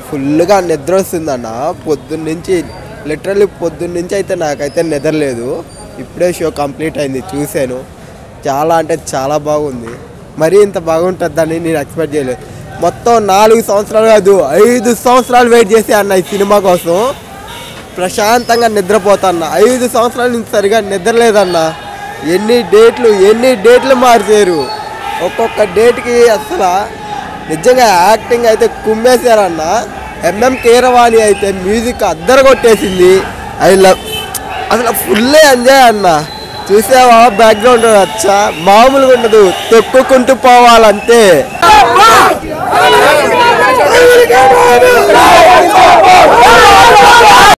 ఫుల్గా నిద్ర వస్తుందన్న పొద్దున్న నుంచి లిటరల్లీ పొద్దున్న నుంచి అయితే నాకైతే నిద్ర లేదు ఇప్పుడే షో కంప్లీట్ అయింది చూశాను చాలా అంటే చాలా బాగుంది మరీ ఇంత బాగుంటుందని నేను ఎక్స్పెక్ట్ చేయలేదు మొత్తం నాలుగు సంవత్సరాలు కాదు ఐదు సంవత్సరాలు వెయిట్ చేసి అన్న ఈ సినిమా కోసం ప్రశాంతంగా నిద్రపోతాన్న ఐదు సంవత్సరాల నుంచి సరిగా నిద్రలేదన్న ఎన్ని డేట్లు ఎన్ని డేట్లు మార్చారు ఒక్కొక్క డేట్కి అసలు నిజంగా యాక్టింగ్ అయితే కుమ్మేశారన్న ఎంఎం కీరవాణి అయితే మ్యూజిక్ అద్దరు కొట్టేసింది ఐ లవ్ అసలు ఫుల్ ఎంజాయ్ అన్న చూసావా బ్యాక్గ్రౌండ్ వచ్చా మామూలుగా ఉండదు తొక్కుకుంటూ పోవాలంతే